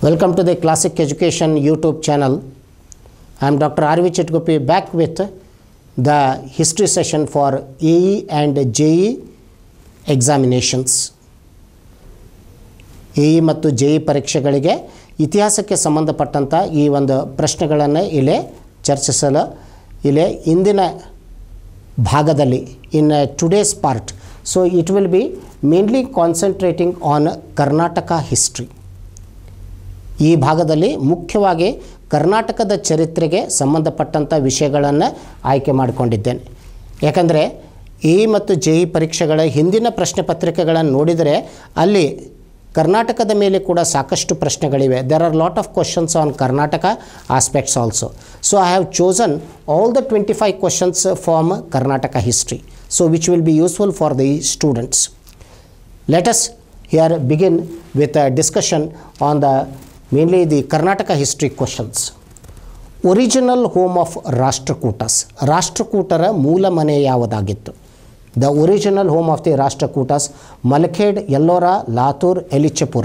Welcome to the Classic Education YouTube channel. I am Dr. R.V. Chetgupi back with the history session for AE and JE examinations. A E ಮತ್ತು J E ಪರೀಕ್ಷೆಗಳಿಗೆ ಇತಿಹಾಸಕ್ಕೆ ಸಂಬಂಧಪಟ್ಟಂಥ ಈ ಒಂದು ಪ್ರಶ್ನೆಗಳನ್ನು ಇಲ್ಲೇ ಚರ್ಚಿಸಲು ಇಲ್ಲೇ ಇಂದಿನ ಭಾಗದಲ್ಲಿ in today's part so it will be mainly concentrating on Karnataka history ಈ ಭಾಗದಲ್ಲಿ ಮುಖ್ಯವಾಗಿ ಕರ್ನಾಟಕದ ಚರಿತ್ರೆಗೆ ಸಂಬಂಧಪಟ್ಟಂಥ ವಿಷಯಗಳನ್ನು ಆಯ್ಕೆ ಮಾಡಿಕೊಂಡಿದ್ದೇನೆ ಯಾಕಂದರೆ ಎ ಮತ್ತು ಜೆ ಇ ಪರೀಕ್ಷೆಗಳ ಹಿಂದಿನ ಪ್ರಶ್ನೆ ಪತ್ರಿಕೆಗಳನ್ನು ನೋಡಿದರೆ ಅಲ್ಲಿ ಕರ್ನಾಟಕದ ಮೇಲೆ ಕೂಡ ಸಾಕಷ್ಟು ಪ್ರಶ್ನೆಗಳಿವೆ there are lot of questions on Karnataka aspects also so I have chosen all the twenty five questions from Karnataka history so which will be useful for the students let us here begin with a discussion on the mainly the Karnataka history questions. Original home of Rashtrakutas ರಾಷ್ಟ್ರಕೂಟರ ಮೂಲ ಮನೆ ಯಾವುದಾಗಿತ್ತು the original home of the Rashtrakutas Malkhed Ellora Latur Elichpur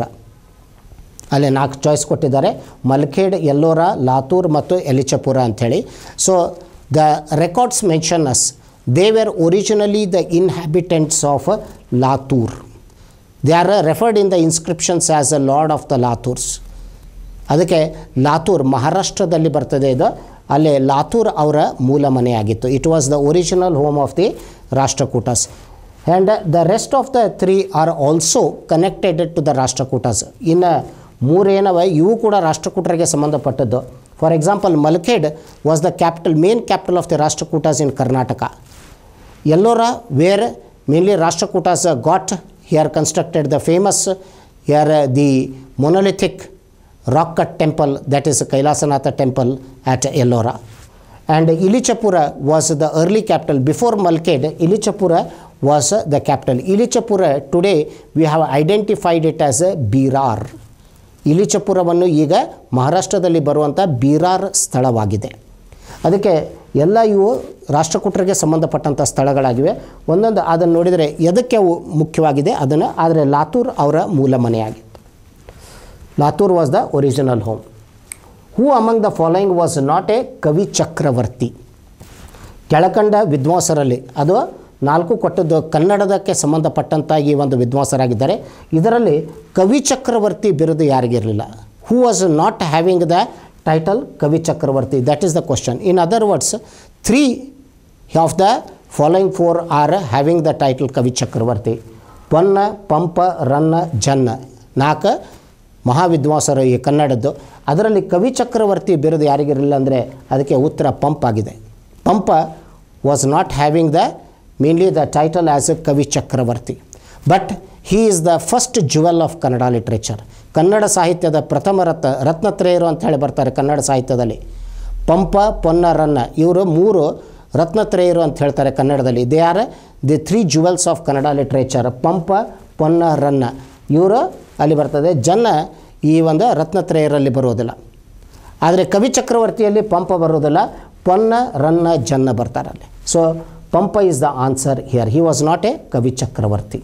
ಅಲ್ಲಿ ನಾಲ್ಕು choice ಕೊಟ್ಟಿದ್ದಾರೆ ಮಲ್ಖೇಡ್ ಎಲ್ಲೋರ ಲಾತೂರ್ ಮತ್ತು ಎಲಿಚಪುರ ಅಂಥೇಳಿ so the records mention as they were originally the inhabitants of Latur they are referred in the inscriptions as a lord of the Laturs ಅದಕ್ಕೆ ಲಾತೂರ್ ಮಹಾರಾಷ್ಟ್ರದಲ್ಲಿ ಬರ್ತದೆ ಇದು ಅಲ್ಲಿ ಲಾತೂರ್ ಅವರ ಮೂಲ ಮನೆಯಾಗಿತ್ತು it was the original home of the Rashtrakutas and the rest of the three are also connected to the Rashtrakutas ಇನ್ನು ಮೂರೇನವ ಇವು ಕೂಡ ರಾಷ್ಟ್ರಕೂಟರಿಗೆ ಸಂಬಂಧಪಟ್ಟದ್ದು for example Malkhed was the capital main capital of the Rashtrakutas in Karnataka Ellora where mainly Rashtrakutas got here constructed the famous here the monolithic rock cut temple that is Kailasanatha temple at Ellora and Elichpur was the early capital before Malkhed Elichpur was the capital Elichpur today we have identified it as a Berar ಇಲಿಚಪುರವನ್ನು ಈಗ ಮಹಾರಾಷ್ಟ್ರದಲ್ಲಿ ಬರುವಂಥ ಬೀರಾರ್ ಸ್ಥಳವಾಗಿದೆ ಅದಕ್ಕೆ ಎಲ್ಲ ಇವು ರಾಷ್ಟ್ರಕೂಟರಿಗೆ ಸಂಬಂಧಪಟ್ಟಂಥ ಸ್ಥಳಗಳಾಗಿವೆ ಒಂದೊಂದು ಅದನ್ನು ನೋಡಿದರೆ ಎದಕ್ಕೆ ಅವು ಮುಖ್ಯವಾಗಿದೆ ಅದನ್ನು ಆದರೆ ಲಾತೂರ್ ಅವರ ಮೂಲ ಮನೆಯಾಗಿತ್ತು Latur was the original home who among the following was not a Kavi Chakravarti ಕೆಳಕಂಡ ವಿದ್ವಾಂಸರಲ್ಲಿ ಅದು ನಾಲ್ಕು ಕೊಟ್ಟದ್ದು ಕನ್ನಡದಕ್ಕೆ ಸಂಬಂಧಪಟ್ಟಂಥ ಈ ಒಂದು ವಿದ್ವಾಂಸರಾಗಿದ್ದಾರೆ ಇದರಲ್ಲಿ ಕವಿ ಚಕ್ರವರ್ತಿ ಬಿರುದು ಯಾರಿಗಿರಲಿಲ್ಲ who was not having the title Kavi Chakravarti that is the question in other words three of the following four are having the title Kavi Chakravarti Ponna Pampa ರನ್ನ ಜನ್ನ ನಾಲ್ಕು ಮಹಾವಿದ್ವಾಂಸರು ಈ ಕನ್ನಡದ್ದು ಅದರಲ್ಲಿ ಕವಿ ಚಕ್ರವರ್ತಿ ಬಿರುದು ಯಾರಿಗಿರಲಿಲ್ಲ ಅಂದರೆ ಅದಕ್ಕೆ ಉತ್ತರ ಪಂಪ್ ಆಗಿದೆ Pampa was not having the mainly the title as a Kavi Chakravarti but he is the first jewel of Kannada literature Kannada ಸಾಹಿತ್ಯದ ಪ್ರಥಮ ರತ್ನ ರತ್ನತ್ರಯರು ಅಂತ ಹೇಳಿ ಬರ್ತಾರೆ ಕನ್ನಡ ಸಾಹಿತ್ಯದಲ್ಲಿ ಪಂಪ ಪೊನ್ನ ರನ್ನ ಇವರು ಮೂರು ರತ್ನತ್ರಯರು ಅಂತ ಹೇಳ್ತಾರೆ ಕನ್ನಡದಲ್ಲಿ they are the three jewels of Kannada literature Pampa Ponna Ranna ಇವರು ಅಲ್ಲಿ ಬರ್ತದೆ ಜನ್ನ ಈ ಒಂದು ರತ್ನತ್ರಯರಲ್ಲಿ ಬರೋದಿಲ್ಲ ಆದರೆ ಕವಿ ಚಕ್ರವರ್ತಿಯಲ್ಲಿ ಪಂಪ ಬರೋದಿಲ್ಲ ಪೊನ್ನ ರನ್ನ ಜನ್ನ ಬರ್ತಾರೆ ಅಲ್ಲಿ so Pampa is the answer here he was not a Kavi Chakravarti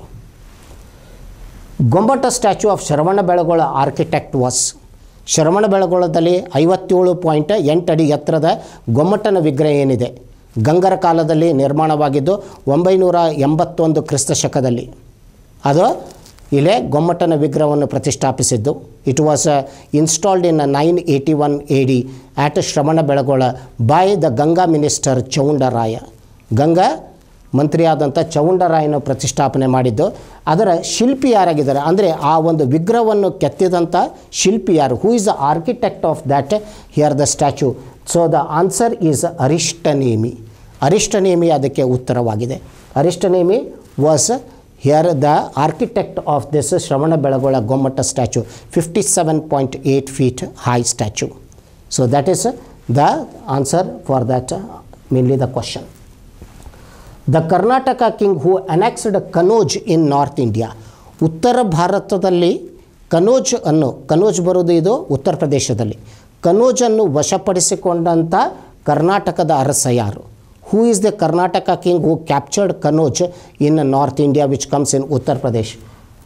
Gommata statue of Shravana Belagola architect was ಶರವಣ ಬೆಳಗೊಳದಲ್ಲಿ ಐವತ್ತೇಳು ಪಾಯಿಂಟ್ ಎಂಟು ಅಡಿ ಎತ್ತರದ ಗೊಮ್ಮಟನ ವಿಗ್ರಹ ಏನಿದೆ ಗಂಗರ ಕಾಲದಲ್ಲಿ ನಿರ್ಮಾಣವಾಗಿದ್ದು ಒಂಬೈನೂರ ಎಂಬತ್ತೊಂದು ಕ್ರಿಸ್ತ ಶಕದಲ್ಲಿ ಅದು ಇಲ್ಲೇ ಗೊಮ್ಮಟನ ವಿಗ್ರಹವನ್ನು ಪ್ರತಿಷ್ಠಾಪಿಸಿದ್ದು it was installed in nine eighty one A D at Shravana Belagola by the Ganga minister Chavundaraya Ganga ಮಂತ್ರಿಯಾದಂಥ ಚೌಂಡರಾಯನ ಪ್ರತಿಷ್ಠಾಪನೆ ಮಾಡಿದ್ದು ಅದರ ಶಿಲ್ಪಿ ಯಾರಾಗಿದ್ದಾರೆ ಅಂದರೆ ಆ ಒಂದು ವಿಗ್ರಹವನ್ನು ಕೆತ್ತಿದಂಥ ಶಿಲ್ಪಿ ಯಾರು who is the architect of that here the statue so the answer is Arishtanemi Arishtanemi ಅದಕ್ಕೆ ಉತ್ತರವಾಗಿದೆ Arishtanemi was here the architect of this Shravana Belagola Gommata statue fifty seven point eight feet high statue so that is the answer for that mainly the question the Karnataka king who annexed Kannauj in north India ಉತ್ತರ ಭಾರತದಲ್ಲಿ ಕನೋಜ್ ಅನ್ನು ಕನೋಜ್ ಬರೋದು ಇದು ಉತ್ತರ ಪ್ರದೇಶದಲ್ಲಿ ಕನೋಜನ್ನು ವಶಪಡಿಸಿಕೊಂಡಂಥ ಕರ್ನಾಟಕದ ಅರಸ ಯಾರು who is the Karnataka king who captured Kannauj in north India which comes in Uttar Pradesh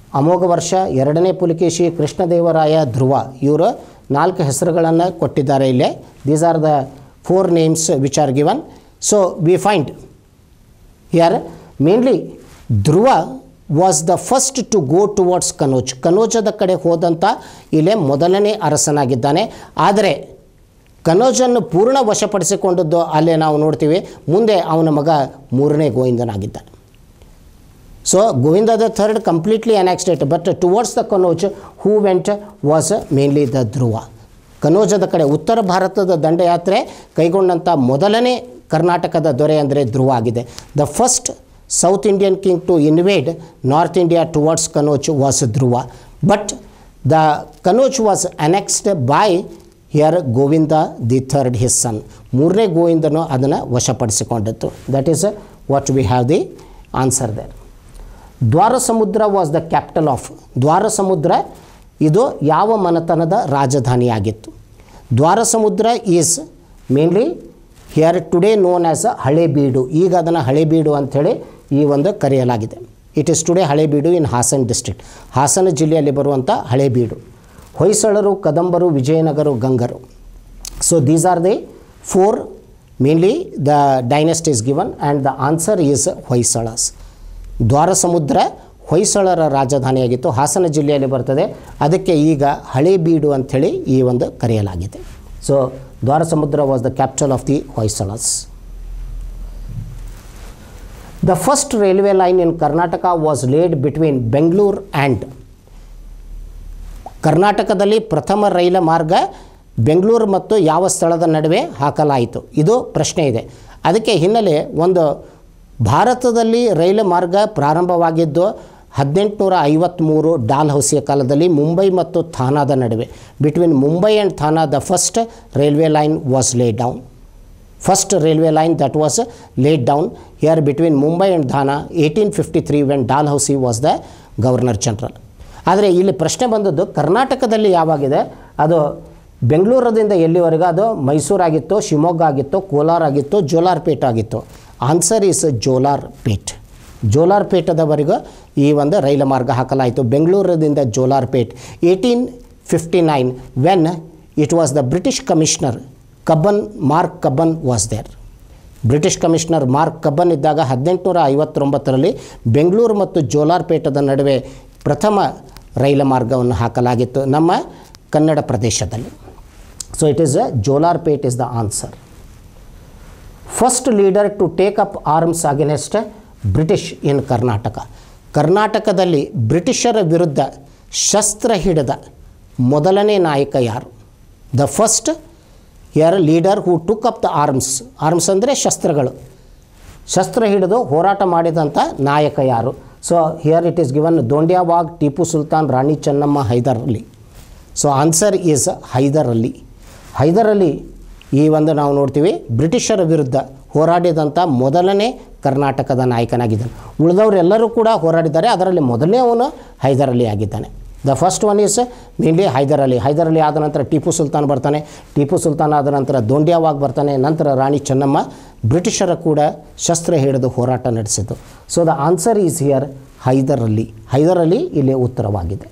ಅಮೋಘ ವರ್ಷ ಎರಡನೇ ಪುಲಿಕೇಶಿ ಕೃಷ್ಣದೇವರಾಯ ಧ್ರುವ ಇವರು ನಾಲ್ಕು ಹೆಸರುಗಳನ್ನು ಕೊಟ್ಟಿದ್ದಾರೆ ಇಲ್ಲೇ these are the four names which are given so we find here mainly Dhruva was the first to go towards Kannauj ಕನೋಜದ ಕಡೆ ಹೋದಂಥ ಇಲ್ಲೇ ಮೊದಲನೇ ಅರಸನಾಗಿದ್ದಾನೆ ಆದರೆ ಕನೋಜನ್ನು ಪೂರ್ಣ ವಶಪಡಿಸಿಕೊಂಡದ್ದು ಅಲ್ಲೇ ನಾವು ನೋಡ್ತೀವಿ ಮುಂದೆ ಅವನ ಮಗ ಮೂರನೇ ಗೋವಿಂದನಾಗಿದ್ದಾನೆ so Govinda the third completely annexed it but towards the Kannauj who went was mainly the Dhruva ಕನೋಜದ ಕಡೆ ಉತ್ತರ ಭಾರತದ ದಂಡಯಾತ್ರೆ ಕೈಗೊಂಡಂಥ ಮೊದಲನೇ ಕರ್ನಾಟಕದ ದೊರೆ ಅಂದರೆ ಧ್ರುವ ಆಗಿದೆ the first south Indian king to invade north India towards Kannauj was Dhruva but the Kannauj was annexed by here Govinda the third his son ಮೂರನೇ ಗೋವಿಂದನು ಅದನ್ನು ವಶಪಡಿಸಿಕೊಂಡಿತ್ತು that is what we have the answer there Dwara ಸಮುದ್ರ ವಾಸ್ ದ ಕ್ಯಾಪಿಟಲ್ ಆಫ್ ದ್ವಾರ ಸಮುದ್ರ ಇದು ಯಾವ ಮನೆತನದ ರಾಜಧಾನಿಯಾಗಿತ್ತು Dwarasamudra is mainly here today known as a Halebidu ಈಗ ಅದನ್ನು ಹಳೇಬೀಡು ಅಂಥೇಳಿ ಈ ಒಂದು ಕರೆಯಲಾಗಿದೆ it is today Halebidu in Hassan district Hassan ಜಿಲ್ಲೆಯಲ್ಲಿ ಬರುವಂಥ ಹಳೇಬೀಡು ಹೊಯ್ಸಳರು ಕದಂಬರು ವಿಜಯನಗರು ಗಂಗರು so these are the four mainly the dynasty is given and the answer is Hoysalas Dwarasamudra ಹೊಯ್ಸಳರ ರಾಜಧಾನಿಯಾಗಿತ್ತು ಹಾಸನ ಜಿಲ್ಲೆಯಲ್ಲಿ ಬರ್ತದೆ ಅದಕ್ಕೆ ಈಗ ಹಳೇಬೀಡು ಅಂಥೇಳಿ ಈ ಒಂದು ಕರೆಯಲಾಗಿದೆ ಸೊ ದ್ವಾರ ಸಮುದ್ರ was the capital of the Hoysalas the first railway line in Karnataka was laid between Bengaluru and ಕರ್ನಾಟಕದಲ್ಲಿ ಪ್ರಥಮ ರೈಲು ಮಾರ್ಗ ಬೆಂಗಳೂರು ಮತ್ತು ಯಾವ ಸ್ಥಳದ ನಡುವೆ ಹಾಕಲಾಯಿತು ಇದು ಪ್ರಶ್ನೆ ಇದೆ ಅದಕ್ಕೆ ಹಿನ್ನೆಲೆ ಒಂದು ಭಾರತದಲ್ಲಿ ರೈಲು ಮಾರ್ಗ ಪ್ರಾರಂಭವಾಗಿದ್ದು ಹದಿನೆಂಟುನೂರ ಐವತ್ತ್ಮೂರು ಡಾಲ್ ಹೌಸಿಯ ಕಾಲದಲ್ಲಿ ಮುಂಬೈ ಮತ್ತು ಥಾನಾದ ನಡುವೆ between Mumbai and Thana the first railway line was laid down first railway line that was laid down here between Mumbai and Thana eighteen fifty three when Dalhousie was the governor general ಆದರೆ ಇಲ್ಲಿ ಪ್ರಶ್ನೆ ಬಂದದ್ದು ಕರ್ನಾಟಕದಲ್ಲಿ ಯಾವಾಗಿದೆ ಅದು ಬೆಂಗಳೂರದಿಂದ ಎಲ್ಲಿವರೆಗೂ ಅದು ಮೈಸೂರಾಗಿತ್ತು ಶಿವಮೊಗ್ಗ ಆಗಿತ್ತು ಕೋಲಾರ ಆಗಿತ್ತು ಜೋಲಾರ್ಪೇಟ್ ಆಗಿತ್ತು ಆನ್ಸರ್ ಈಸ್ ಜೋಲಾರ್ ಪೇಟ್ ಜೋಲಾರ್ ಪೇಟದವರೆಗೂ ಈ ಒಂದು ರೈಲು ಮಾರ್ಗ ಹಾಕಲಾಯಿತು ಬೆಂಗಳೂರದಿಂದ Jolarpet eighteen fifty nine when it was the British commissioner Cubbon Mark Cubbon was there British commissioner Mark Cubbon ಇದ್ದಾಗ ಹದಿನೆಂಟುನೂರ ಐವತ್ತೊಂಬತ್ತರಲ್ಲಿ ಬೆಂಗಳೂರು ಮತ್ತು ಜೋಲಾರ್ಪೇಟದ ನಡುವೆ ಪ್ರಥಮ ರೈಲು ಮಾರ್ಗವನ್ನು ಹಾಕಲಾಗಿತ್ತು ನಮ್ಮ ಕನ್ನಡ ಪ್ರದೇಶದಲ್ಲಿ ಸೊ ಇಟ್ ಈಸ್ ಜೋಲಾರ್ಪೇಟ್ is the answer first leader to take up arms against British in Karnataka ಕರ್ನಾಟಕದಲ್ಲಿ ಬ್ರಿಟಿಷರ ವಿರುದ್ಧ ಶಸ್ತ್ರ ಹಿಡಿದ ಮೊದಲನೇ ನಾಯಕ ಯಾರು ದ ಫಸ್ಟ್ ಯಾರ್ leader who took up the arms arms ಅಂದರೆ ಶಸ್ತ್ರಗಳು ಶಸ್ತ್ರ ಹಿಡಿದು ಹೋರಾಟ ಮಾಡಿದಂಥ ನಾಯಕ ಯಾರು so here it is given Dhondia Wagh Tipu Sultan Rani Chennamma Hyder Ali so answer is Hyder Ali Hyder Ali ಈ ಒಂದು ನಾವು ನೋಡ್ತೀವಿ ಬ್ರಿಟಿಷರ ವಿರುದ್ಧ ಹೋರಾಡಿದಂಥ ಮೊದಲನೇ ಕರ್ನಾಟಕದ ನಾಯಕನಾಗಿದ್ದಾನೆ ಉಳಿದವರೆಲ್ಲರೂ ಕೂಡ ಹೋರಾಡಿದ್ದಾರೆ ಅದರಲ್ಲಿ ಮೊದಲನೇ ಅವನು ಹೈದರ್ ಅಲಿ ಆಗಿದ್ದಾನೆ the first one is mainly Hyder Ali Hyder Ali ಆದ ನಂತರ ಟಿಪ್ಪು ಸುಲ್ತಾನ್ ಬರ್ತಾನೆ ಟಿಪ್ಪು ಸುಲ್ತಾನ್ ಆದ ನಂತರ ದೋಂಡ್ಯಾವಾಗ್ ಬರ್ತಾನೆ ನಂತರ ರಾಣಿ ಚೆನ್ನಮ್ಮ ಬ್ರಿಟಿಷರ ಕೂಡ ಶಸ್ತ್ರ ಹಿಡಿದು ಹೋರಾಟ ನಡೆಸಿತು so the answer is here Hyder Ali Hyder Ali ಇಲ್ಲಿ ಉತ್ತರವಾಗಿದೆ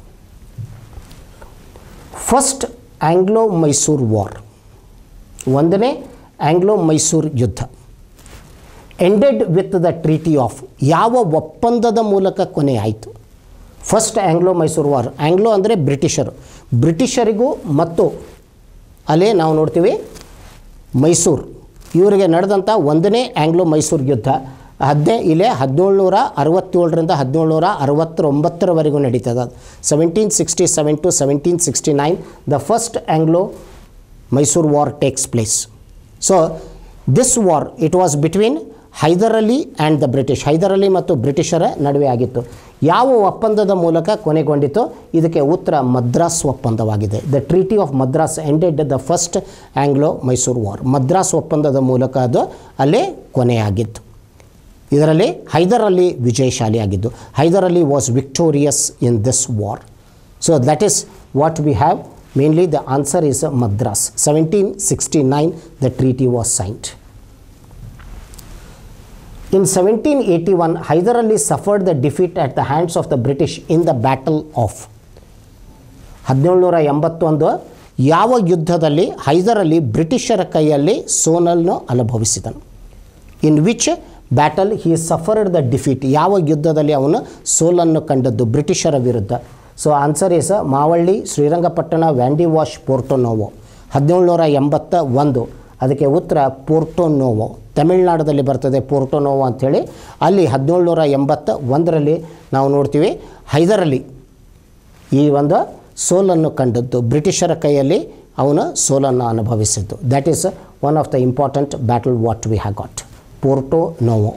ಫಸ್ಟ್ ಆಂಗ್ಲೋ ಮೈಸೂರು ವಾರ್ ಒಂದನೇ ಆಂಗ್ಲೋ ಮೈಸೂರು ಯುದ್ಧ ended with the treaty of ಯಾವ ಒಪ್ಪಂದದ ಮೂಲಕ ಕೊನೆಯಾಯಿತು first Anglo Mysore war Anglo ಅಂದರೆ ಬ್ರಿಟಿಷರು ಬ್ರಿಟಿಷರಿಗೂ ಮತ್ತು ಅಲ್ಲೇ ನಾವು ನೋಡ್ತೀವಿ ಮೈಸೂರು ಇವರಿಗೆ ನಡೆದಂಥ ಒಂದನೇ ಆಂಗ್ಲೋ ಮೈಸೂರು ಯುದ್ಧ ಹದಿನೇ ಇಲ್ಲೇ ಹದಿನೇಳುನೂರ ಅರವತ್ತೇಳರಿಂದ ಹದಿನೇಳುನೂರ ಅರವತ್ತೊಂಬತ್ತರವರೆಗೂ ನಡೀತದೆ ಅದು seventeen sixty seven to seventeen sixty nine the first Anglo Mysore war takes place so this war it was between Hyder Ali and the British Hyder Ali ಮತ್ತು ಬ್ರಿಟಿಷರ ನಡುವೆ ಆಗಿತ್ತು ಯಾವ ಒಪ್ಪಂದದ ಮೂಲಕ ಕೊನೆಗೊಂಡಿತು ಇದಕ್ಕೆ ಉತ್ತರ ಮದ್ರಾಸ್ ಒಪ್ಪಂದವಾಗಿದೆ the treaty of Madras ended the first Anglo Mysore war Madras ಒಪ್ಪಂದದ ಮೂಲಕ ಅದು ಅಲ್ಲೇ ಕೊನೆಯಾಗಿತ್ತು ಇದರಲ್ಲಿ ಹೈದರ್ ಅಲಿ ವಿಜಯಶಾಲಿಯಾಗಿದ್ದು Hyder Ali was victorious in this war so that is what we have mainly the answer is Madras seventeen sixty nine the treaty was signed in seventeen eighty one Hyder Ali suffered the defeat at the hands of the British in the battle of ಹದಿನೇಳುನೂರ ಎಂಬತ್ತೊಂದು ಯಾವ ಯುದ್ಧದಲ್ಲಿ ಹೈದರ್ ಅಲಿ ಬ್ರಿಟಿಷರ ಕೈಯಲ್ಲಿ ಸೋನಲ್ನು ಅನುಭವಿಸಿದನು in which battle he suffered the defeat ಯಾವ ಯುದ್ಧದಲ್ಲಿ ಅವನು ಸೋಲನ್ನು ಕಂಡದ್ದು ಬ್ರಿಟಿಷರ ವಿರುದ್ಧ so answer is Mavalli Srirangapatna Wandiwash Porto Novo ಹದಿನೇಳುನೂರ ಎಂಬತ್ತ ಒಂದು ಅದಕ್ಕೆ ಉತ್ತರ ಪೋರ್ಟೋನೋವೋ ತಮಿಳುನಾಡಲ್ಲಿ ಬರ್ತದೆ ಪೋರ್ಟೋನೋವೋ ಅಂಥೇಳಿ ಅಲ್ಲಿ ಹದಿನೇಳುನೂರ ಎಂಬತ್ತ ಒಂದರಲ್ಲಿ ನಾವು ನೋಡ್ತೀವಿ ಹೈದರಲ್ಲಿ ಈ ಒಂದು ಸೋಲನ್ನು ಕಂಡದ್ದು ಬ್ರಿಟಿಷರ ಕೈಯಲ್ಲಿ ಅವನು ಸೋಲನ್ನು ಅನುಭವಿಸಿದ್ದು that is one of the important battle what we have got Porto Novo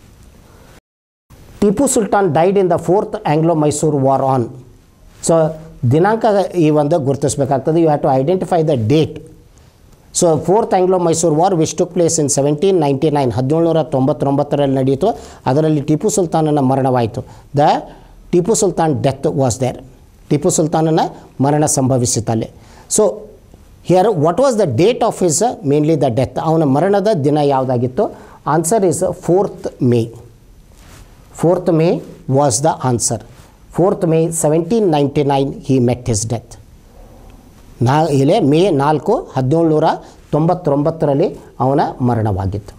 Tipu Sultan died in the fourth Anglo Mysore war on so ದಿನಾಂಕ ಈ ಒಂದು ಗುರುತಿಸಬೇಕಾಗ್ತದೆ you have to identify the date so fourth Anglo Mysore war which took place in seventeen ninety nine ಹದಿನೇಳುನೂರ ತೊಂಬತ್ತೊಂಬತ್ತರಲ್ಲಿ ನಡೆಯಿತು ಅದರಲ್ಲಿ ಟಿಪ್ಪು ಸುಲ್ತಾನನ ಮರಣವಾಯಿತು the Tipu Sultan death was there Tipu ಸುಲ್ತಾನನ ಮರಣ ಸಂಭವಿಸಿತಲ್ಲಿ so here what was the date of his mainly the death ಅವನ ಮರಣದ ದಿನ ಯಾವುದಾಗಿತ್ತು answer is fourth May fourth May was the answer fourth May seventeen ninety nine he met his death ನಾ ಇಲ್ಲೇ ಮೇ ನಾಲ್ಕು ಹದಿನೇಳುನೂರ ತೊಂಬತ್ತೊಂಬತ್ತರಲ್ಲಿ ಅವನ ಮರಣವಾಗಿತ್ತು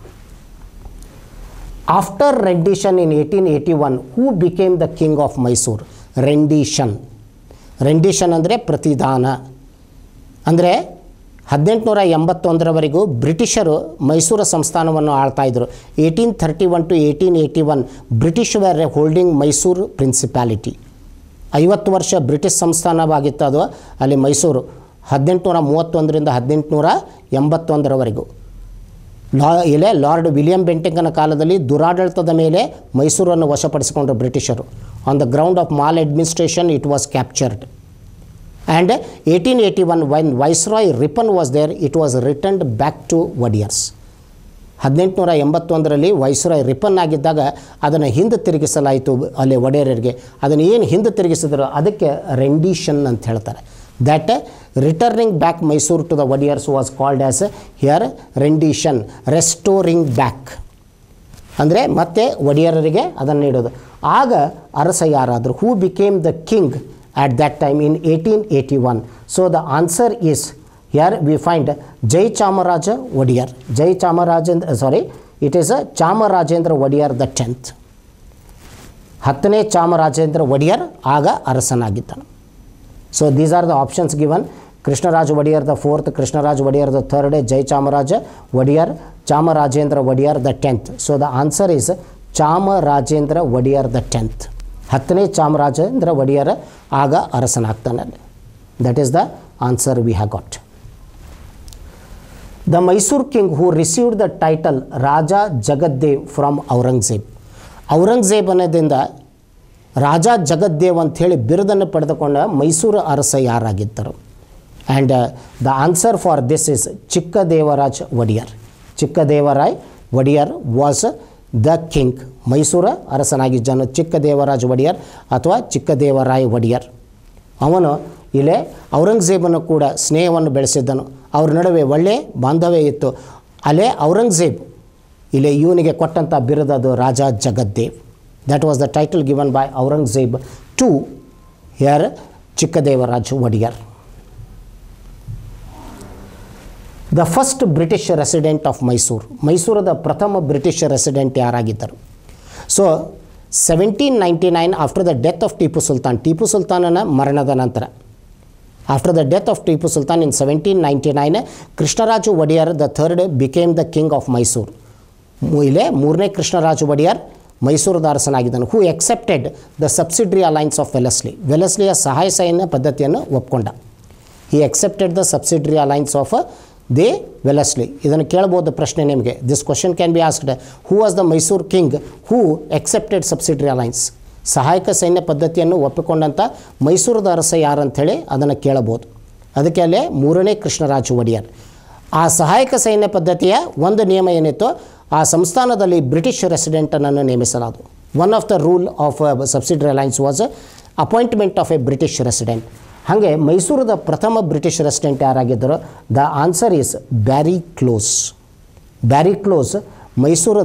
after rendition in eighteen eighty one who became the king of Mysore rendition rendition ಅಂದರೆ ಪ್ರತಿದಾನ ಅಂದರೆ ಹದಿನೆಂಟುನೂರ ಎಂಬತ್ತೊಂದರವರೆಗೂ ಬ್ರಿಟಿಷರು ಮೈಸೂರು ಸಂಸ್ಥಾನವನ್ನು ಆಳ್ತಾ ಇದ್ದರು eighteen thirty one to eighteen eighty one British were holding Mysore principality ಐವತ್ತು ವರ್ಷ ಬ್ರಿಟಿಷ್ ಸಂಸ್ಥಾನವಾಗಿತ್ತು ಅದು ಅಲ್ಲಿ ಮೈಸೂರು ಹದಿನೆಂಟುನೂರ ಮೂವತ್ತೊಂದರಿಂದ ಹದಿನೆಂಟುನೂರ ಎಂಬತ್ತೊಂದರವರೆಗೂ ಲಾ ಇಲ್ಲೇ ಲಾರ್ಡ್ ವಿಲಿಯಂ ಬೆಂಟಿಂಗನ ಕಾಲದಲ್ಲಿ ದುರಾಡಳಿತದ ಮೇಲೆ ಮೈಸೂರನ್ನು ವಶಪಡಿಸಿಕೊಂಡರು ಬ್ರಿಟಿಷರು on the ground of maladministration it was captured and eighteen eighty one when viceroy Ripon was there it was returned back to Wodeyars ಹದಿನೆಂಟುನೂರ ಎಂಬತ್ತೊಂದರಲ್ಲಿ ವೈಸ್ರಾಯ್ ರಿಪನ್ ಆಗಿದ್ದಾಗ ಅದನ್ನು ಹಿಂದೆ ತಿರುಗಿಸಲಾಯಿತು ಅಲ್ಲಿ ಒಡೆಯರಿಗೆ ಅದನ್ನು ಏನು ಹಿಂದೆ ತಿರುಗಿಸಿದ್ರು ಅದಕ್ಕೆ ರೆಂಡಿಷನ್ ಅಂತ ಹೇಳ್ತಾರೆ that returning back Mysore to the Wodeyars was called as here rendition restoring back ಅಂದರೆ ಮತ್ತೆ ಒಡೆಯರರಿಗೆ ಅದನ್ನು ನೀಡೋದು ಆಗ ಅರಸ ಯಾರಾದರು who became the king at that time in 1881. So the answer is here we find Jai Chamaraja Wadiyar. Jai Chamarajendra, sorry, it is a Chamarajendra Wadiyar the 10th. ಹತ್ತನೇ ಚಾಮರಾಜೇಂದ್ರ ಒಡೆಯರ್ ಆಗ ಅರಸನಾಗಿದ್ದನು so these are the options given Krishnaraja Wodeyar the fourth Krishnaraja Wodeyar the third Jai Chamaraja Wodeyar Chamarajendra Wodeyar the tenth so the answer is Chamarajendra Wodeyar the tenth ಹತ್ತನೇ ಚಾಮರಾಜೇಂದ್ರ ಒಡೆಯರ್ ಆಗ ಅರಸನಾಗ್ತಾನೆ that is the answer we have got the Mysuru king who received the title Raja Jagaddev from Aurangzeb Aurangzeb ಅನ್ನೋದ್ರಿಂದ ರಾಜ ಜಗದ್ದೇವ್ ಅಂಥೇಳಿ ಬಿರುದನ್ನು ಪಡೆದುಕೊಂಡ ಮೈಸೂರು ಅರಸ ಯಾರಾಗಿದ್ದರು and the answer for this is Chikkadevaraj Wodeyar Chikkadevaraya Wodeyar was the king ಮೈಸೂರ ಅರಸನಾಗಿದ್ದನು ಚಿಕ್ಕದೇವರಾಜ್ ಒಡೆಯರ್ ಅಥವಾ ಚಿಕ್ಕದೇವರಾಯ್ ಒಡೆಯರ್ ಅವನು ಇಲ್ಲೇ ಔರಂಗಜೇಬನು ಕೂಡ ಸ್ನೇಹವನ್ನು ಬೆಳೆಸಿದ್ದನು ಅವ್ರ ನಡುವೆ ಒಳ್ಳೆಯ ಬಾಂಧವ್ಯ ಇತ್ತು ಅಲ್ಲೇ ಔರಂಗಜೇಬ್ ಇಲ್ಲೇ ಇವನಿಗೆ ಕೊಟ್ಟಂಥ ಬಿರುದದು Raja Jagaddev that was the title given by Aurangzeb to ಯರ್ Chikkadevaraj Wodeyar the first British resident of Mysore ಮೈಸೂರದ ಪ್ರಥಮ ಬ್ರಿಟಿಷ್ ರೆಸಿಡೆಂಟ್ ಯಾರಾಗಿದ್ದರು so seventeen ninety nine after the death of Tipu Sultan Tipu ಸುಲ್ತಾನನ ಮರಣದ ನಂತರ after the death of Tipu Sultan in seventeen ninety nine Krishnaraja Wodeyar the third became the king of Mysore ಇಲ್ಲೇ ಮೂರನೇ ಕೃಷ್ಣರಾಜು ಒಡೆಯರ್ ಮೈಸೂರದ ಅರಸನಾಗಿದ್ದನು who accepted the subsidiary alliance of Wellesley ವೆಲಸ್ಲಿಯ ಸಹಾಯ ಸೈನ್ಯ ಪದ್ಧತಿಯನ್ನು ಒಪ್ಕೊಂಡ he accepted the subsidiary alliance of the Wellesley ಇದನ್ನು ಕೇಳ್ಬೋದು ಪ್ರಶ್ನೆ ನಿಮಗೆ this question can be asked who was the Mysuru king who accepted subsidiary alliance ಸಹಾಯಕ ಸೈನ್ಯ ಪದ್ಧತಿಯನ್ನು ಒಪ್ಪಿಕೊಂಡಂಥ ಮೈಸೂರದ ಅರಸ ಯಾರಂಥೇಳಿ ಅದನ್ನು ಕೇಳಬಹುದು ಅದಕ್ಕೆ ಅಲ್ಲೇ ಮೂರನೇ ಕೃಷ್ಣರಾಜು ಒಡೆಯರ್ ಆ ಸಹಾಯಕ ಸೈನ್ಯ ಪದ್ಧತಿಯ ಒಂದು ನಿಯಮ ಏನಿತ್ತು ಆ ಸಂಸ್ಥಾನದಲ್ಲಿ ಬ್ರಿಟಿಷ್ ರೆಸಿಡೆಂಟನ್ನು ನೇಮಿಸಲಾದು one of the rule of subsidiary alliance was appointment of a British resident ಹಾಗೆ ಮೈಸೂರದ ಪ್ರಥಮ ಬ್ರಿಟಿಷ್ ರೆಸಿಡೆಂಟ್ ಯಾರಾಗಿದ್ದರು the answer is Barry Close Barry Close ಮೈಸೂರದ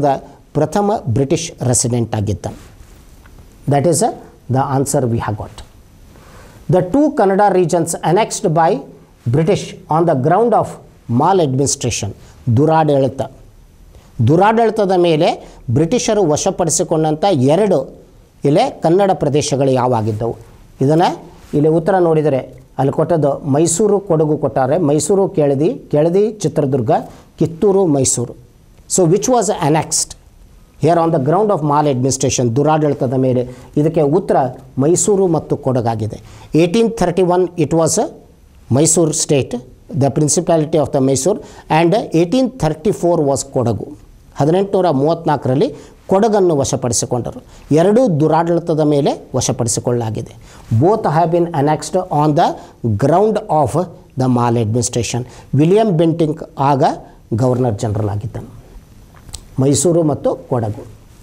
ಪ್ರಥಮ ಬ್ರಿಟಿಷ್ ರೆಸಿಡೆಂಟ್ ಆಗಿದ್ದ that is the answer we have got the two Kannada regions annexed by British on the ground of maladministration ದುರಾಡಳಿತ ದುರಾಡಳಿತದ ಮೇಲೆ ಬ್ರಿಟಿಷರು ವಶಪಡಿಸಿಕೊಂಡಂಥ ಎರಡು ಇಲ್ಲೇ ಕನ್ನಡ ಪ್ರದೇಶಗಳು ಯಾವಾಗಿದ್ದವು ಇದನ್ನು ಇಲ್ಲಿ ಉತ್ತರ ನೋಡಿದರೆ ಅಲ್ಲಿ ಕೊಟ್ಟದ್ದು ಮೈಸೂರು ಕೊಡಗು ಕೊಟ್ಟಾರೆ Mysore Keladi Keladi Chitradurga Kittur Mysore so which was annexed here on the ground of maladministration ದುರಾಡಳಿತದ ಮೇಲೆ ಇದಕ್ಕೆ ಉತ್ತರ ಮೈಸೂರು ಮತ್ತು ಕೊಡಗಾಗಿದೆ eighteen thirty one it was Mysore state the principality of the Mysore and eighteen thirty four was Kodagu ಹದಿನೆಂಟುನೂರ ಮೂವತ್ತ್ನಾಲ್ಕರಲ್ಲಿ ಕೊಡಗನ್ನು ವಶಪಡಿಸಿಕೊಂಡರು ಎರಡೂ ದುರಾಡಳಿತದ ಮೇಲೆ ವಶಪಡಿಸಿಕೊಳ್ಳಲಾಗಿದೆ both have been annexed on the ground of the maladministration William Bentinck ಆಗ ಗವರ್ನರ್ ಜನರಲ್ ಆಗಿದ್ದನು ಮೈಸೂರು ಮತ್ತು Kodagu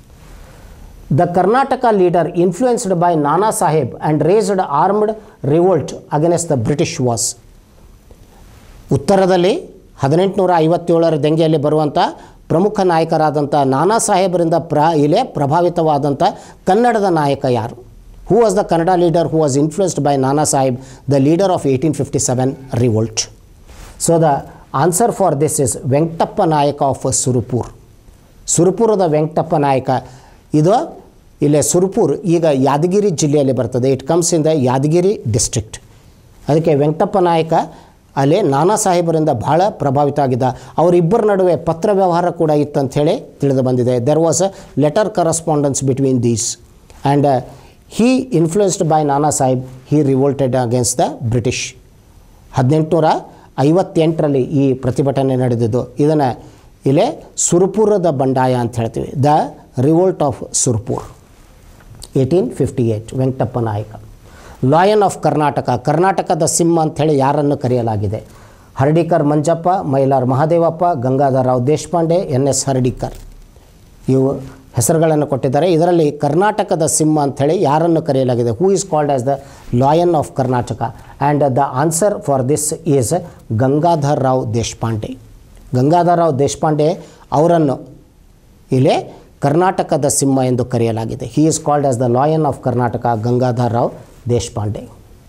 the Karnataka leader influenced by Nana Saheb and raised armed revolt against the British was ಉತ್ತರದಲ್ಲಿ ಹದಿನೆಂಟುನೂರ ಐವತ್ತೇಳರ ದಂಗೆಯಲ್ಲಿ ಬರುವಂಥ ಪ್ರಮುಖ ನಾಯಕರಾದಂಥ ನಾನಾ ಸಾಹೇಬರಿಂದ ಪ್ರ ಇಲ್ಲೇ ಪ್ರಭಾವಿತವಾದಂಥ ಕನ್ನಡದ ನಾಯಕ ಯಾರು who was the Kannada leader who was influenced by Nana Saheb the leader of eighteen fifty seven revolt so the answer for this is Venkatappa Nayaka of ಸುರುಪೂರ್ ಸುರಪುರದ Venkatappa ನಾಯಕ ಇದು ಇಲ್ಲೇ ಸುರಪುರ್ ಈಗ ಯಾದಗಿರಿ ಜಿಲ್ಲೆಯಲ್ಲಿ ಬರ್ತದೆ it comes in the Yadgiri district ಅದಕ್ಕೆ ವೆಂಕಟಪ್ಪ ನಾಯಕ ಅಲ್ಲಿ ನಾನಾ ಸಾಹೇಬರಿಂದ ಬಹಳ ಪ್ರಭಾವಿತ ಆಗಿದ್ದ ಅವರಿಬ್ಬರ ನಡುವೆ ಪತ್ರ ವ್ಯವಹಾರ ಕೂಡ ಇತ್ತಂಥೇಳಿ ತಿಳಿದು ಬಂದಿದೆ there was a letter correspondence between these and he influenced by Nana Saheb he revolted against the British ಹದಿನೆಂಟುನೂರ ಐವತ್ತೆಂಟರಲ್ಲಿ ಈ ಪ್ರತಿಭಟನೆ ನಡೆದಿದ್ದು ಇದನ್ನು ಇಲ್ಲೇ ಸುರ್ಪುರದ ಬಂಡಾಯ ಅಂತ ಹೇಳ್ತೀವಿ the revolt of Surpur eighteen fifty eight Venkatappa Nayaka lion of Karnataka ಕರ್ನಾಟಕದ ಸಿಂಹ ಅಂಥೇಳಿ ಯಾರನ್ನು ಕರೆಯಲಾಗಿದೆ ಹರ್ಡಿಕರ್ ಮಂಜಪ್ಪ ಮೈಲಾರ್ ಮಹಾದೇವಪ್ಪ ಗಂಗಾಧರರಾವ್ ದೇಶಪಾಂಡೆ ಎನ್ ಎಸ್ ಹರ್ಡಿಕರ್ ಇವು ಹೆಸರುಗಳನ್ನು ಕೊಟ್ಟಿದ್ದಾರೆ ಇದರಲ್ಲಿ ಕರ್ನಾಟಕದ ಸಿಂಹ ಅಂಥೇಳಿ ಯಾರನ್ನು ಕರೆಯಲಾಗಿದೆ who is called as the lion of Karnataka and the answer for this is Gangadhar Rao Deshpande Gangadhar Rao Deshpande ಅವರನ್ನು ಇಲ್ಲೇ ಕರ್ನಾಟಕದ ಸಿಂಹ ಎಂದು ಕರೆಯಲಾಗಿದೆ he is called as the lion of Karnataka Gangadhar Rao Deshpande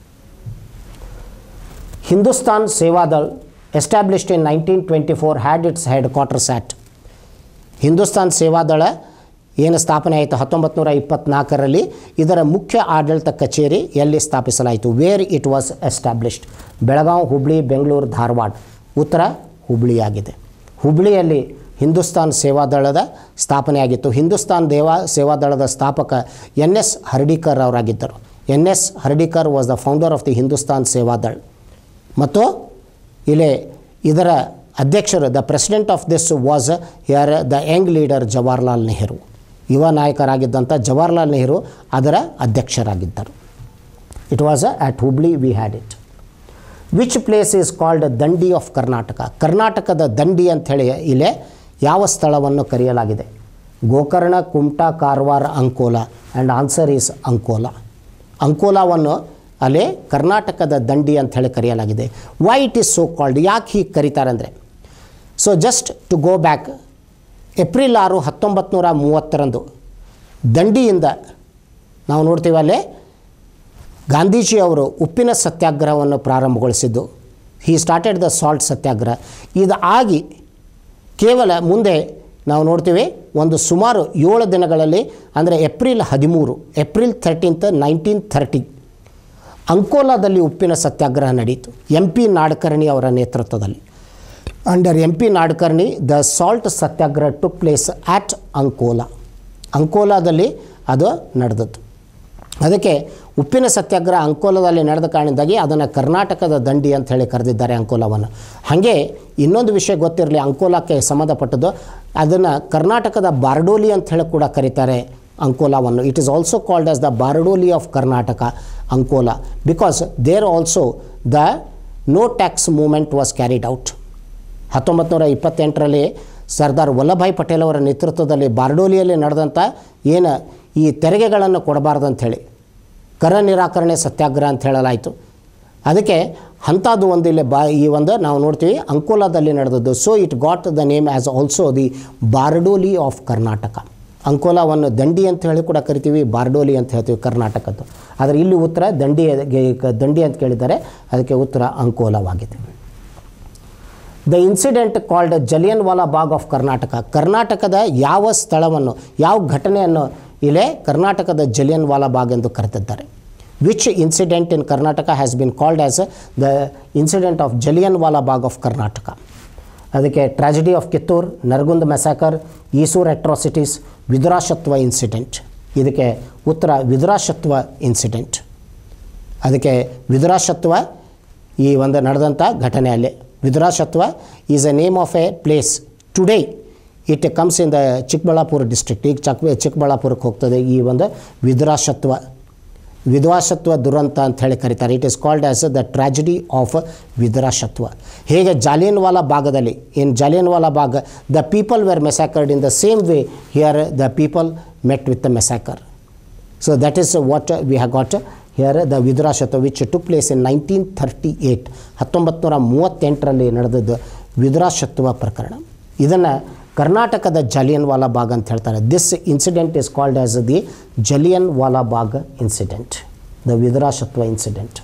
Hindustan Seva Dal established in nineteen twenty four had its headquarters at Hindustan Seva Dal ಏನು ಸ್ಥಾಪನೆ ಆಯಿತು ಹತ್ತೊಂಬತ್ತು ನೂರ ಇಪ್ಪತ್ತ್ನಾಲ್ಕರಲ್ಲಿ ಇದರ ಮುಖ್ಯ ಆಡಳಿತ ಕಚೇರಿ ಎಲ್ಲಿ ಸ್ಥಾಪಿಸಲಾಯಿತು where it was established Belagavi Hubli Bengaluru Dharwad ಉತ್ತರ ಹುಬ್ಳಿಯಾಗಿದೆ ಹುಬ್ಳಿಯಲ್ಲಿ ಹಿಂದೂಸ್ತಾನ್ ಸೇವಾದಳದ ಸ್ಥಾಪನೆಯಾಗಿತ್ತು ಹಿಂದೂಸ್ತಾನ್ ದೇವಾ ಸೇವಾದಳದ ಸ್ಥಾಪಕ ಎನ್ ಎಸ್ ಹರ್ಡಿಕರ್ ಅವರಾಗಿದ್ದರು N S Hardikar was the founder of the Hindustan Sevadal ಮತ್ತು ಇಲ್ಲಿ ಇದರ ಅಧ್ಯಕ್ಷರು the president of this was ಯಾರ್ the young leader Jawaharlal Nehru ಯುವ ನಾಯಕರಾಗಿದ್ದಂಥ ಜವಾಹರ್ಲಾಲ್ ನೆಹರು ಅದರ ಅಧ್ಯಕ್ಷರಾಗಿದ್ದರು it was at Hubli we had it which place is called Dandi of Karnataka ಕರ್ನಾಟಕದ ದಂಡಿ ಅಂಥೇಳಿ ಇಲ್ಲೇ ಯಾವ ಸ್ಥಳವನ್ನು ಕರೆಯಲಾಗಿದೆ Gokarna Kumta Karwar Ankola and answer is Ankola ಅಂಕೋಲಾವನ್ನು ಅಲ್ಲಿ ಕರ್ನಾಟಕದ ದಂಡಿ ಅಂತ ಹೇಳಿ ಕರೆಯಲಾಗಿದೆ why it is so called ಯಾಕೆ ಹೀಗೆ ಕರೀತಾರೆ ಅಂದರೆ so just to go back April ಆರು ಹತ್ತೊಂಬತ್ತು ನೂರ ಮೂವತ್ತರಂದು ದಂಡಿಯಿಂದ ನಾವು ನೋಡ್ತೀವಿ ಅಲ್ಲೇ ಗಾಂಧೀಜಿ ಅವರು ಉಪ್ಪಿನ ಸತ್ಯಾಗ್ರಹವನ್ನು ಪ್ರಾರಂಭಗೊಳಿಸಿದ್ದು he started the salt satyagraha ಇದು ಆಗಿ ಕೇವಲ ಮುಂದೆ ನಾವು ನೋಡ್ತೀವಿ ಒಂದು ಸುಮಾರು ಏಳು ದಿನಗಳಲ್ಲಿ ಅಂದರೆ ಏಪ್ರಿಲ್ ಹದಿಮೂರು ಏಪ್ರಿಲ್ ಥರ್ಟೀನ್ತ್ ನೈನ್ಟೀನ್ ಥರ್ಟಿ ಅಂಕೋಲಾದಲ್ಲಿ ಉಪ್ಪಿನ ಸತ್ಯಾಗ್ರಹ ನಡೆಯಿತು ಎಂ ಪಿ ನಾಡ್ಕರ್ಣಿ ಅವರ ನೇತೃತ್ವದಲ್ಲಿ under M P Nadkarni the salt satyagraha took place at Ankola ಅಂಕೋಲಾದಲ್ಲಿ ಅದು ನಡೆದದ್ದು ಅದಕ್ಕೆ ಉಪ್ಪಿನ ಸತ್ಯಾಗ್ರಹ ಅಂಕೋಲದಲ್ಲಿ ನಡೆದ ಕಾರಣದಿಂದಾಗಿ ಅದನ್ನು ಕರ್ನಾಟಕದ ದಂಡಿ ಅಂತ ಹೇಳಿ ಕರೆದಿದ್ದಾರೆ ಅಂಕೋಲವನ್ನು ಹಾಗೆ ಇನ್ನೊಂದು ವಿಷಯ ಗೊತ್ತಿರಲಿ ಅಂಕೋಲಕ್ಕೆ ಸಂಬಂಧಪಟ್ಟದ್ದು ಅದನ್ನು ಕರ್ನಾಟಕದ ಬಾರ್ಡೋಲಿ ಅಂತ ಹೇಳಿ ಕೂಡ ಕರೀತಾರೆ ಅಂಕೋಲಾವನ್ನು it is also called as the Bardoli of Karnataka Ankola because there also the no tax movement was carried out ಹತ್ತೊಂಬತ್ತು ನೂರ ಇಪ್ಪತ್ತೆಂಟರಲ್ಲಿ ಸರ್ದಾರ್ ವಲ್ಲಭಾಯ್ ಪಟೇಲ್ ಅವರ ನೇತೃತ್ವದಲ್ಲಿ ಬಾರ್ಡೋಲಿಯಲ್ಲಿ ನಡೆದಂಥ ಏನು ಈ ತೆರಿಗೆಗಳನ್ನು ಕೊಡಬಾರ್ದು ಅಂಥೇಳಿ ಕರ ನಿರಾಕರಣೆ ಸತ್ಯಾಗ್ರಹ ಅಂತ ಹೇಳಲಾಯಿತು ಅದಕ್ಕೆ ಅಂಥದ್ದು ಒಂದು ಇಲ್ಲಿ ಬಾ ಈ ಒಂದು ನಾವು ನೋಡ್ತೀವಿ ಅಂಕೋಲಾದಲ್ಲಿ ನಡೆದದ್ದು so it got the name as also the Bardoli of Karnataka ಅಂಕೋಲಾವನ್ನು ದಂಡಿ ಅಂತ ಹೇಳಿ ಕೂಡ ಕರಿತೀವಿ ಬಾರ್ಡೋಲಿ ಅಂತ ಹೇಳ್ತೀವಿ ಕರ್ನಾಟಕದ್ದು ಆದರೆ ಇಲ್ಲಿ ಉತ್ತರ ದಂಡಿ ದಂಡಿ ಅಂತ ಕೇಳಿದ್ದಾರೆ ಅದಕ್ಕೆ ಉತ್ತರ ಅಂಕೋಲವಾಗಿದೆ the incident called Jallianwala Bagh of Karnataka ಕರ್ನಾಟಕದ ಯಾವ ಸ್ಥಳವನ್ನು ಯಾವ ಘಟನೆಯನ್ನು ಇಲ್ಲೇ ಕರ್ನಾಟಕದ ಜಲಿಯನ್ ವಾಲಾ ಬಾಗ್ ಎಂದು ಕರೆದಿದ್ದಾರೆ which incident in Karnataka has been called as the incident of Jallianwala Bagh of Karnataka ಅದಕ್ಕೆ tragedy of Kittur Nargund massacre Isur atrocities Vidurashwatha incident ಇದಕ್ಕೆ ಉತ್ತರ ವಿದುರಾಶತ್ವ ಇನ್ಸಿಡೆಂಟ್ ಅದಕ್ಕೆ ವಿದುರಾಶತ್ವ ಈ ಒಂದು ನಡೆದಂಥ ಘಟನೆಯಲ್ಲಿ Vidurashwatha is a name of a place today it comes in the Chikkaballapura district ಈಗ ಚಕ್ ಚಿಕ್ಕಬಳ್ಳಾಪುರಕ್ಕೆ ಹೋಗ್ತದೆ ಈ ಒಂದು ವಿದುರಾಶತ್ವ ವಿದ್ವಾಸತ್ವ ದುರಂತ ಅಂತ ಹೇಳಿ ಕರೀತಾರೆ it is called as the tragedy of Vidurashwatha ಹೇಗೆ ಜಾಲಿಯನ್ವಾಲಾ ಭಾಗದಲ್ಲಿ in Jallianwala Bagh the people were massacred in the same way here the people met with the massacre so that is what we have got here the Vidurashwatha which took place in nineteen thirty eight ಹತ್ತೊಂಬತ್ತು ನೂರ ಮೂವತ್ತೆಂಟರಲ್ಲಿ ನಡೆದದ್ದು ವಿದುರಾಶತ್ವ ಪ್ರಕರಣ ಇದನ್ನು ಕರ್ನಾಟಕದ ಜಲಿಯನ್ ವಾಲಾ ಬಾಗ್ ಅಂತ ಹೇಳ್ತಾರೆ this incident is called as the Jallianwala Bagh incident the Vidurashwatha incident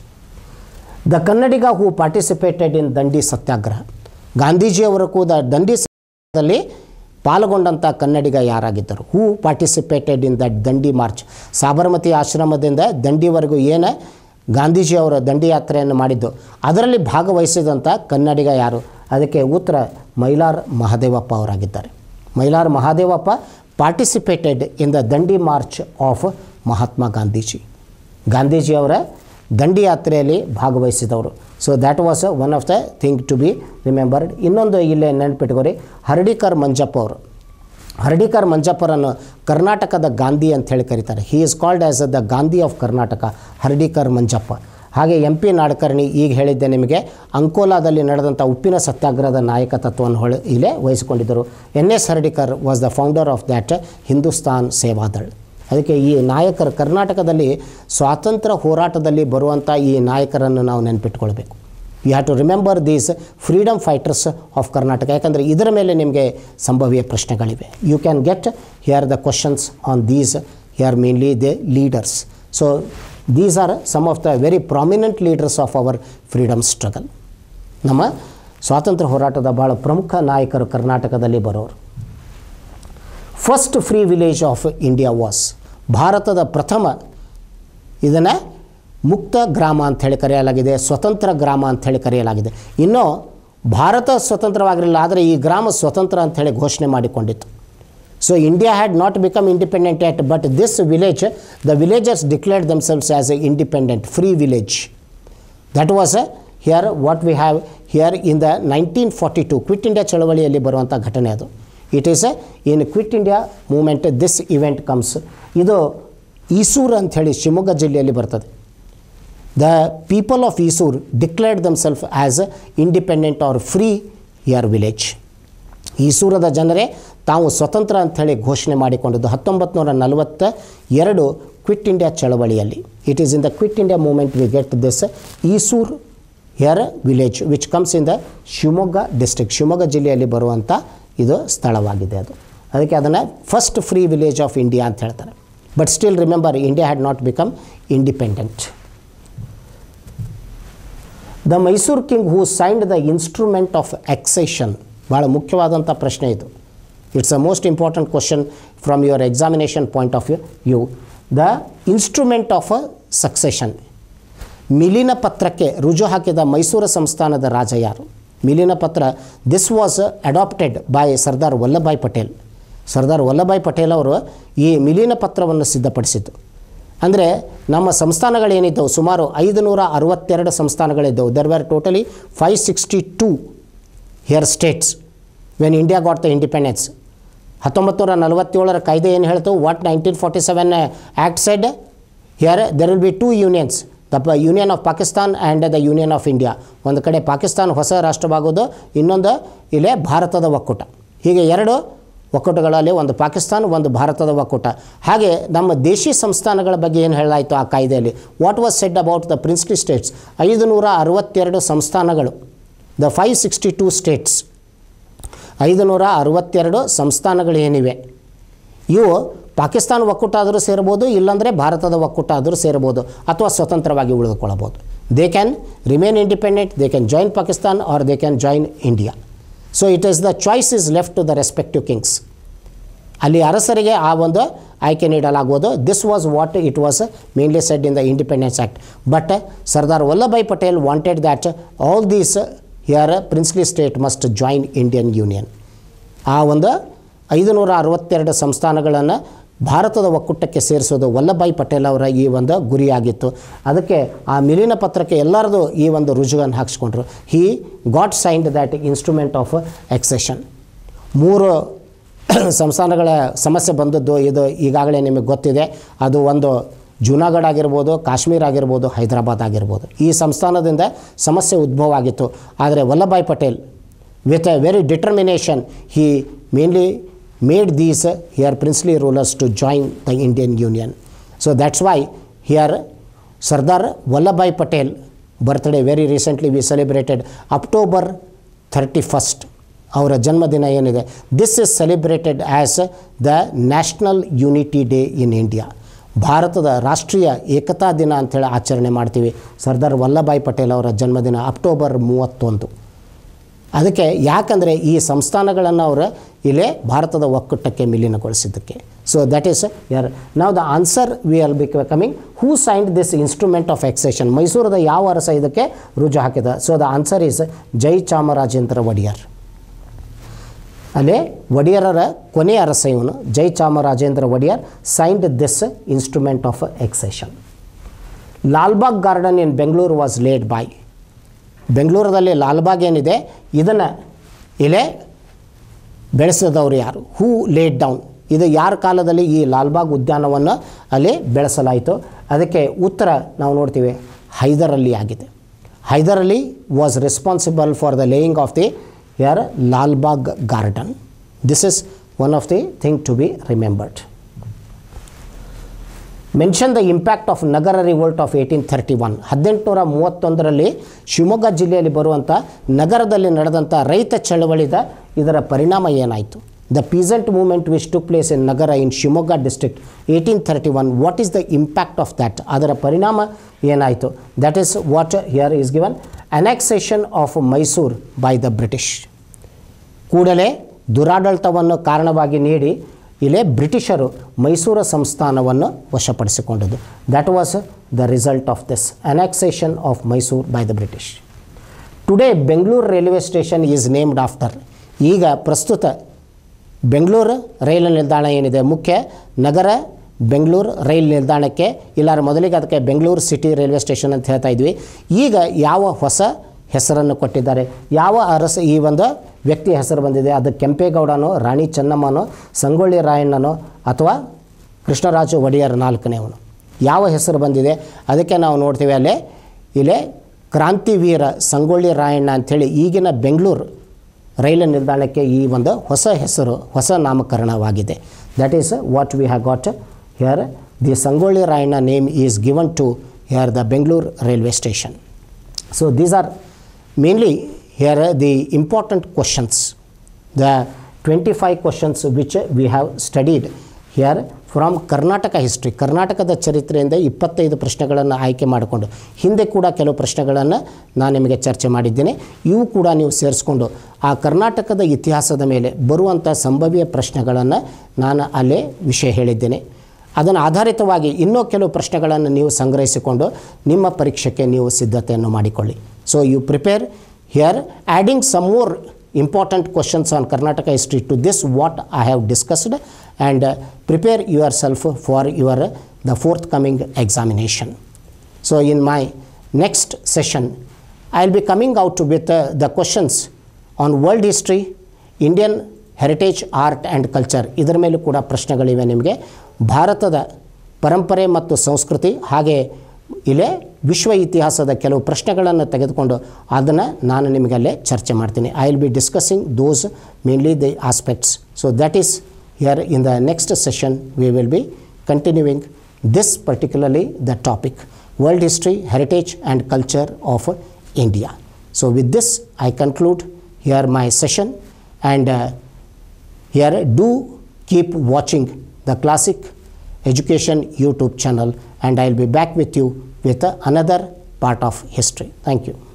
the Kannadiga who participated in Dandi satyagraha ಗಾಂಧೀಜಿಯವರು ಕೂಡ ದಂಡಿ ಸತ್ಯಾಗ್ರಹದಲ್ಲಿ ಪಾಲ್ಗೊಂಡಂಥ ಕನ್ನಡಿಗ ಯಾರಾಗಿದ್ದರು who participated in that Dandi march Sabarmati ಆಶ್ರಮದಿಂದ ದಂಡಿವರೆಗೂ ಏನು ಗಾಂಧೀಜಿಯವರ ದಂಡಿ ಯಾತ್ರೆಯನ್ನು ಮಾಡಿದ್ದು ಅದರಲ್ಲಿ ಭಾಗವಹಿಸಿದಂಥ ಕನ್ನಡಿಗ ಯಾರು ಅದಕ್ಕೆ ಉತ್ತರ ಮೈಲಾರ್ ಮಹಾದೇವಪ್ಪ ಅವರಾಗಿದ್ದಾರೆ Mylar Mahadevappa participated in the Dandi march of Mahatma Gandhiji ಗಾಂಧೀಜಿಯವರ ದಂಡಿ ಯಾತ್ರೆಯಲ್ಲಿ ಭಾಗವಹಿಸಿದವರು so that was one of the thing to be remembered ಇನ್ನೊಂದು ಇಲ್ಲೇ ನೆನಪಿಟ್ಕೋರಿ ಹರ್ಡಿಕರ್ ಮಂಜಪ್ಪ ಅವರು ಹರ್ಡಿಕರ್ ಮಂಜಪ್ಪರನ್ನು ಕರ್ನಾಟಕದ ಗಾಂಧಿ ಅಂತ ಹೇಳಿ ಕರೀತಾರೆ he is called as the Gandhi of Karnataka Hardikar Manjappa ಹಾಗೆ ಎಂ ಪಿ ನಾಡಕರ್ಣಿ ಈಗ ಹೇಳಿದ್ದೆ ನಿಮಗೆ ಅಂಕೋಲಾದಲ್ಲಿ ನಡೆದಂಥ ಉಪ್ಪಿನ ಸತ್ಯಾಗ್ರಹದ ನಾಯಕತ್ವವನ್ನು ಹೊಳ ಇಲ್ಲೇ ವಹಿಸಿಕೊಂಡಿದ್ದರು N S Hardikar was the founder of that Hindustan Sevadal ಅದಕ್ಕೆ ಈ ನಾಯಕರು ಕರ್ನಾಟಕದಲ್ಲಿ ಸ್ವಾತಂತ್ರ್ಯ ಹೋರಾಟದಲ್ಲಿ ಬರುವಂಥ ಈ ನಾಯಕರನ್ನು ನಾವು ನೆನಪಿಟ್ಕೊಳ್ಬೇಕು you have to remember these freedom fighters of Karnataka ಯಾಕಂದರೆ ಇದರ ಮೇಲೆ ನಿಮಗೆ ಸಂಭವೀಯ ಪ್ರಶ್ನೆಗಳಿವೆ you can get here the questions on these here mainly the leaders so these are some of the very prominent leaders of our freedom struggle ನಮ್ಮ ಸ್ವಾತಂತ್ರ್ಯ ಹೋರಾಟದ ಭಾಳ ಪ್ರಮುಖ ನಾಯಕರು ಕರ್ನಾಟಕದಲ್ಲಿ ಬರೋರು first free village of India was ಭಾರತದ ಪ್ರಥಮ ಇದನ್ನು ಮುಕ್ತ ಗ್ರಾಮ ಅಂಥೇಳಿ ಕರೆಯಲಾಗಿದೆ ಸ್ವತಂತ್ರ ಗ್ರಾಮ ಅಂಥೇಳಿ ಕರೆಯಲಾಗಿದೆ ಇನ್ನು ಭಾರತ ಸ್ವತಂತ್ರವಾಗಿರಲಿಲ್ಲ ಆದರೆ ಈ ಗ್ರಾಮ ಸ್ವತಂತ್ರ ಅಂಥೇಳಿ ಘೋಷಣೆ ಮಾಡಿಕೊಂಡಿತ್ತು so India had not become independent yet but this village the villagers declared themselves as a independent free village that was here what we have here in the nineteen forty two quit India ಚಳವಳಿಯಲ್ಲಿ ಬರುವಂಥ ಘಟನೆ ಅದು it is in quit India movement this event comes ಇದು ಈಸೂರು ಅಂಥೇಳಿ ಶಿವಮೊಗ್ಗ ಜಿಲ್ಲೆಯಲ್ಲಿ ಬರ್ತದೆ the people of Isur declared themselves as independent or free here village ಈಸೂರದ ಜನರೇ ತಾವು ಸ್ವತಂತ್ರ ಅಂಥೇಳಿ ಘೋಷಣೆ ಮಾಡಿಕೊಂಡಿದ್ದು ಹತ್ತೊಂಬತ್ತು ನೂರ ನಲವತ್ತ ಎರಡು ಕ್ವಿಟ್ ಇಂಡಿಯಾ ಚಳವಳಿಯಲ್ಲಿ it is in the quit India movement we get this Isur here village which comes in the Shivamogga district Shivamogga ಜಿಲ್ಲೆಯಲ್ಲಿ ಬರುವಂಥ ಇದು ಸ್ಥಳವಾಗಿದೆ ಅದು ಅದಕ್ಕೆ ಅದನ್ನು first free village of India ಅಂತ ಹೇಳ್ತಾರೆ but still remember India had not become independent the Mysuru king who signed the instrument of accession ಭಾಳ ಮುಖ್ಯವಾದಂಥ ಪ್ರಶ್ನೆ ಇದು it's a most important question from your examination point of view the instrument of accession ಮಿಲಿನ ಪತ್ರಕ್ಕೆ ರುಜು ಹಾಕಿದ ಮೈಸೂರು ಸಂಸ್ಥಾನದ ರಾಜ ಯಾರು ಮಿಲಿನ ಪತ್ರ this was adopted by Sardar Vallabhbhai Patel Sardar Vallabhbhai Patel ಅವರು ಈ ಮಿಲಿನ ಪತ್ರವನ್ನು ಸಿದ್ಧಪಡಿಸಿದ್ದು ಅಂದರೆ ನಮ್ಮ ಸಂಸ್ಥಾನಗಳೇನಿದ್ದವು ಸುಮಾರು ಐದು ನೂರ ಅರವತ್ತೆರಡು ಸಂಸ್ಥಾನಗಳಿದ್ದವು there were totally five sixty two here states when India got the independence ಹತ್ತೊಂಬತ್ತು ನೂರ ನಲವತ್ತೇಳರ ಕಾಯ್ದೆ ಏನು ಹೇಳ್ತು what nineteen forty seven act said here there will be two unions the ಪ union of Pakistan and the union of India ಒಂದು ಕಡೆ ಪಾಕಿಸ್ತಾನ ಹೊಸ ರಾಷ್ಟ್ರವಾಗೋದು ಇನ್ನೊಂದು ಇಲ್ಲೇ ಭಾರತದ ಒಕ್ಕೂಟ ಹೀಗೆ ಎರಡು ಒಕ್ಕೂಟಗಳಲ್ಲಿ ಒಂದು ಪಾಕಿಸ್ತಾನ ಒಂದು ಭಾರತದ ಒಕ್ಕೂಟ ಹಾಗೆ ನಮ್ಮ ದೇಶಿ ಸಂಸ್ಥಾನಗಳ ಬಗ್ಗೆ ಏನು ಹೇಳಾಯಿತು ಆ ಕಾಯ್ದೆಯಲ್ಲಿ what was said about the princely states ಐದು ನೂರ ಅರವತ್ತೆರಡು ಸಂಸ್ಥಾನಗಳು the five sixty two states ಐದು ನೂರ ಅರವತ್ತೆರಡು ಸಂಸ್ಥಾನಗಳು ಏನಿವೆ ಇವು ಪಾಕಿಸ್ತಾನ ಒಕ್ಕೂಟ ಆದರೂ ಸೇರ್ಬೋದು ಇಲ್ಲಾಂದರೆ ಭಾರತದ ಒಕ್ಕೂಟ ಆದರೂ ಸೇರ್ಬೋದು ಅಥವಾ ಸ್ವತಂತ್ರವಾಗಿ ಉಳಿದುಕೊಳ್ಳಬಹುದು they can remain independent they can join Pakistan or they can join India so it is the choice is left to the respective kings ಅಲ್ಲಿ ಅರಸರಿಗೆ ಆ ಒಂದು ಆಯ್ಕೆ ನೀಡಲಾಗುವುದು this was what it was mainly said in the independence act but Sardar Vallabhbhai Patel wanted that all these here princely state must join Indian union ಆ ಒಂದು ಐದುನೂರ ಅರವತ್ತೆರಡು ಸಂಸ್ಥಾನಗಳನ್ನು ಭಾರತದ ಒಕ್ಕೂಟಕ್ಕೆ ಸೇರಿಸೋದು ವಲ್ಲಭಾಯ್ ಪಟೇಲ್ ಅವರ ಈ ಒಂದು ಗುರಿಯಾಗಿತ್ತು ಅದಕ್ಕೆ ಆ ಮಿಲಿನ ಪತ್ರಕ್ಕೆ ಎಲ್ಲರದು ಈ ಒಂದು ರುಜುವನ್ನು ಹಾಕ್ಸ್ಕೊಂಡ್ರು he got signed that instrument of accession ಮೂರು ಸಂಸ್ಥಾನಗಳ ಸಮಸ್ಯೆ ಬಂದದ್ದು ಇದು ಈಗಾಗಲೇ ನಿಮಗೆ ಗೊತ್ತಿದೆ ಅದು ಒಂದು ಜೂನಾಗಢ ಆಗಿರ್ಬೋದು ಕಾಶ್ಮೀರ ಆಗಿರ್ಬೋದು ಹೈದರಾಬಾದ್ ಆಗಿರ್ಬೋದು ಈ ಸಂಸ್ಥಾನದಿಂದ ಸಮಸ್ಯೆ ಉದ್ಭವ ಆಗಿತ್ತು ಆದರೆ Vallabhbhai Patel with a very determination he mainly made these here princely rulers to join the Indian union so that's why here Sardar Vallabhbhai Patel birthday very recently we celebrated October thirty first ಅವರ ಜನ್ಮದಿನ ಏನಿದೆ this is celebrated as the national unity day in India ಭಾರತದ ರಾಷ್ಟ್ರೀಯ ಏಕತಾ ದಿನ ಅಂಥೇಳಿ ಆಚರಣೆ ಮಾಡ್ತೀವಿ ಸರ್ದಾರ್ ವಲ್ಲಭಾಯ್ ಪಟೇಲ್ ಅವರ ಜನ್ಮದಿನ ಅಕ್ಟೋಬರ್ ಮೂವತ್ತೊಂದು ಅದಕ್ಕೆ ಯಾಕಂದರೆ ಈ ಸಂಸ್ಥಾನಗಳನ್ನು ಅವರು ಇಲ್ಲೇ ಭಾರತದ ಒಕ್ಕೂಟಕ್ಕೆ ವಿಲೀನಗೊಳಿಸಿದ್ದಕ್ಕೆ ಸೊ ದಟ್ ಈಸ್ ಯರ್ ನಾವು the answer we all be coming who signed this instrument of accession ಮೈಸೂರದ ಯಾವ ಅರಸ ಇದಕ್ಕೆ ರುಜು ಹಾಕಿದ so the answer is Jaya Chamarajendra Wodeyar ಅಲ್ಲೇ ಒಡೆಯರರ ಕೊನೆಯ ಅರಸ ಇವನು Jaya Chamarajendra Wodeyar signed this instrument of accession Lalbagh garden in Bengaluru was laid by ಬೆಂಗಳೂರದಲ್ಲಿ ಲಾಲ್ಬಾಗ್ ಏನಿದೆ ಇದನ್ನು ಇಲ್ಲೇ ಬೆಳೆಸಿದವರು ಯಾರು ಹೂ ಲೇಡ್ ಡೌನ್ ಇದು ಯಾರ ಕಾಲದಲ್ಲಿ ಈ ಲಾಲ್ಬಾಗ್ ಉದ್ಯಾನವನ್ನು ಅಲ್ಲಿ ಬೆಳೆಸಲಾಯಿತು ಅದಕ್ಕೆ ಉತ್ತರ ನಾವು ನೋಡ್ತೀವಿ ಹೈದರ್ ಅಲಿ ಆಗಿದೆ Hyder Ali was responsible for the laying of the here Lalbagh garden this is one of the thing to be remembered mention the impact of Nagara revolt of eighteen thirty one ಹದಿನೆಂಟುನೂರ ಮೂವತ್ತೊಂದರಲ್ಲಿ ಶಿವಮೊಗ್ಗ ಜಿಲ್ಲೆಯಲ್ಲಿ ಬರುವಂಥ ನಗರದಲ್ಲಿ ನಡೆದಂಥ ರೈತ ಚಳವಳಿದ ಇದರ ಪರಿಣಾಮ ಏನಾಯಿತು the peasant movement which took place in Nagara in Shivamogga district eighteen thirty one what is the impact of that ಅದರ ಪರಿಣಾಮ ಏನಾಯಿತು that is what here is given annexation of Mysuru by the British ಕೂಡಲೇ ದುರಾಡಳಿತವನ್ನು ಕಾರಣವಾಗಿ ನೀಡಿ ಇಲ್ಲೇ ಬ್ರಿಟಿಷರು ಮೈಸೂರು ಸಂಸ್ಥಾನವನ್ನು ವಶಪಡಿಸಿಕೊಂಡದ್ದು that was the result of this annexation of Mysuru by the British today Bengaluru railway station is named after ಈಗ ಪ್ರಸ್ತುತ ಬೆಂಗಳೂರು ರೈಲು ನಿಲ್ದಾಣ ಏನಿದೆ ಮುಖ್ಯ ನಗರ ಬೆಂಗಳೂರು ರೈಲು ನಿಲ್ದಾಣಕ್ಕೆ ಇಲ್ಲಾರ ಮೊದಲಿಗೆ ಅದಕ್ಕೆ ಬೆಂಗಳೂರು ಸಿಟಿ ರೈಲ್ವೆ ಸ್ಟೇಷನ್ ಅಂತ ಹೇಳ್ತಾ ಇದ್ವಿ ಈಗ ಯಾವ ಹೊಸ ಹೆಸರನ್ನು ಕೊಟ್ಟಿದ್ದಾರೆ ಯಾವ ಅರಸ ಈ ಒಂದು ವ್ಯಕ್ತಿಯ ಹೆಸರು ಬಂದಿದೆ ಅದು ಕೆಂಪೇಗೌಡನೋ ರಾಣಿ ಚೆನ್ನಮ್ಮನೋ ಸಂಗೊಳ್ಳಿ ರಾಯಣ್ಣನೋ ಅಥವಾ ಕೃಷ್ಣರಾಜ ಒಡೆಯರ್ ನಾಲ್ಕನೇವನು ಯಾವ ಹೆಸರು ಬಂದಿದೆ ಅದಕ್ಕೆ ನಾವು ನೋಡ್ತೀವಿ ಅಲ್ಲೇ ಇಲ್ಲೇ ಕ್ರಾಂತಿವೀರ ಸಂಗೊಳ್ಳಿ ರಾಯಣ್ಣ ಅಂಥೇಳಿ ಈಗಿನ ಬೆಂಗಳೂರು ರೈಲು ನಿಲ್ದಾಣಕ್ಕೆ ಈ ಒಂದು ಹೊಸ ಹೆಸರು ಹೊಸ ನಾಮಕರಣವಾಗಿದೆ that is what we have got here the Sangolli Rayanna name is given to here the Bengaluru railway station So these are mainly here uh, the important questions, the 25 questions which uh, we have studied here from Karnataka history ಕರ್ನಾಟಕದ ಚರಿತ್ರೆಯಿಂದ ಇಪ್ಪತ್ತೈದು ಪ್ರಶ್ನೆಗಳನ್ನು ಆಯ್ಕೆ ಮಾಡಿಕೊಂಡು ಹಿಂದೆ ಕೂಡ ಕೆಲವು ಪ್ರಶ್ನೆಗಳನ್ನು ನಾನು ನಿಮಗೆ ಚರ್ಚೆ ಮಾಡಿದ್ದೇನೆ ಇವು ಕೂಡ ನೀವು ಸೇರಿಸ್ಕೊಂಡು ಆ ಕರ್ನಾಟಕದ ಇತಿಹಾಸದ ಮೇಲೆ ಬರುವಂಥ ಸಂಭವ್ಯ ಪ್ರಶ್ನೆಗಳನ್ನು ನಾನು ಅಲ್ಲೇ ವಿಷಯ ಹೇಳಿದ್ದೇನೆ ಅದನ್ನು ಆಧಾರಿತವಾಗಿ ಇನ್ನೂ ಕೆಲವು ಪ್ರಶ್ನೆಗಳನ್ನು ನೀವು ಸಂಗ್ರಹಿಸಿಕೊಂಡು ನಿಮ್ಮ ಪರೀಕ್ಷೆಗೆ ನೀವು ಸಿದ್ಧತೆಯನ್ನು ಮಾಡಿಕೊಳ್ಳಿ so you prepare here adding some more important questions on Karnataka history to this what I have discussed and prepare yourself for your the forthcoming examination so in my next session I will be coming out with the questions on world history Indian heritage art and culture ಇದರ ಮೇಲೂ ಕೂಡ ಪ್ರಶ್ನೆಗಳಿವೆ ನಿಮಗೆ ಭಾರತದ ಪರಂಪರೆ ಮತ್ತು ಸಂಸ್ಕೃತಿ ಹಾಗೆ ಇಲ್ಲೇ ವಿಶ್ವ ಇತಿಹಾಸದ ಕೆಲವು ಪ್ರಶ್ನೆಗಳನ್ನು ತೆಗೆದುಕೊಂಡು ಅದನ್ನು ನಾನು ನಿಮಗೆ ಅಲ್ಲೇ ಚರ್ಚೆ ಮಾಡ್ತೀನಿ I will be discussing those mainly the aspects so that is here in the next session we will be continuing this particularly the topic world history heritage and culture of india so with this i conclude here my session and uh, here do keep watching the classic education youtube channel and i'll be back with you with uh, another part of history thank you